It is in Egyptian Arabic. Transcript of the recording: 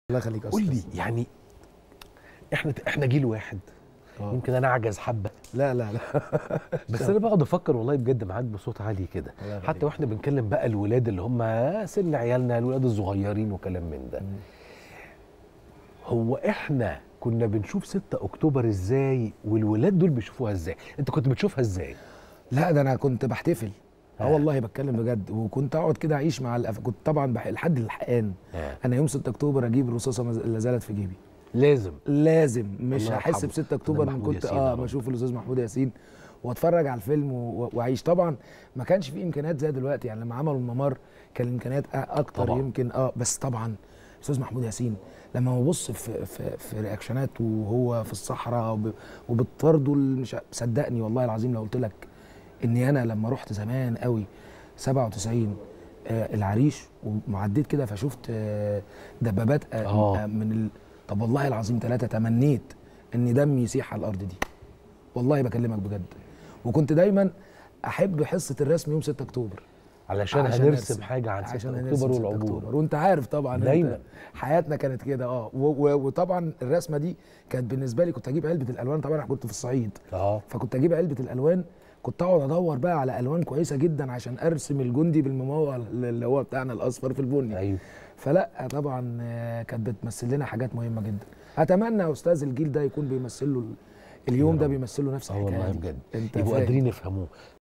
الله يخليك يا قول لي أستاذ. يعني احنا احنا جيل واحد آه. يمكن انا اعجز حبه لا لا لا بس انا بقعد افكر والله بجد معاك بصوت عالي كده الله يخليك. حتى واحنا بنكلم بقى الولاد اللي هم سن عيالنا الولاد الصغيرين وكلام من ده هو احنا كنا بنشوف 6 اكتوبر ازاي والولاد دول بيشوفوها ازاي انت كنت بتشوفها ازاي لا ده انا كنت بحتفل اه آه. والله بتكلم بجد وكنت اقعد كده اعيش مع الأف... كنت طبعا بح... لحد الحقان آه. انا يوم 6 اكتوبر اجيب الرصاصه مز- لا زالت في جيبي لازم لازم مش الله هحس يرحمه. ب 6 اكتوبر ان محمود كنت ياسين يا اه رب. بشوف الاستاذ محمود ياسين واتفرج على الفيلم و... واعيش طبعا ما كانش في امكانيات زي دلوقتي يعني لما عملوا الممر كان الامكانيات أ- اكتر طبعاً. يمكن اه بس طبعا استاذ محمود ياسين لما ببص في في في رياكشنات وهو في الصحراء وب... وبتطرده مش صدقني والله العظيم لو قلت لك اني انا لما رحت زمان قوي 97 آه العريش وعديت كده فشفت آه دبابات آه آه. آه من ال... طب والله العظيم ثلاثة تمنيت ان دمي يسيح على الارض دي والله بكلمك بجد وكنت دايما احب حصه الرسم يوم 6 اكتوبر علشان, عشان هنرسم أرسم. حاجه عن 6 عشان اكتوبر هنرسم 6 والعبور أكتوبر. وانت عارف طبعا أنت دايما. حياتنا كانت كده اه و- و- وطبعا الرسمه دي كانت بالنسبه لي كنت اجيب علبه الالوان طبعا انا كنت في الصعيد اه فكنت اجيب علبه الالوان كنت اقعد ادور بقى على الوان كويسه جدا عشان ارسم الجندي بالممول اللي هو بتاعنا الاصفر في البني ايوه فلا طبعا آه، كانت بتمثل لنا حاجات مهمه جدا اتمنى يا استاذ الجيل ده يكون بيمثل له اليوم يا ده رب. بيمثل له نفس اه الحكايه والله دي. بجد انت يبقوا فاهم. قادرين يفهموه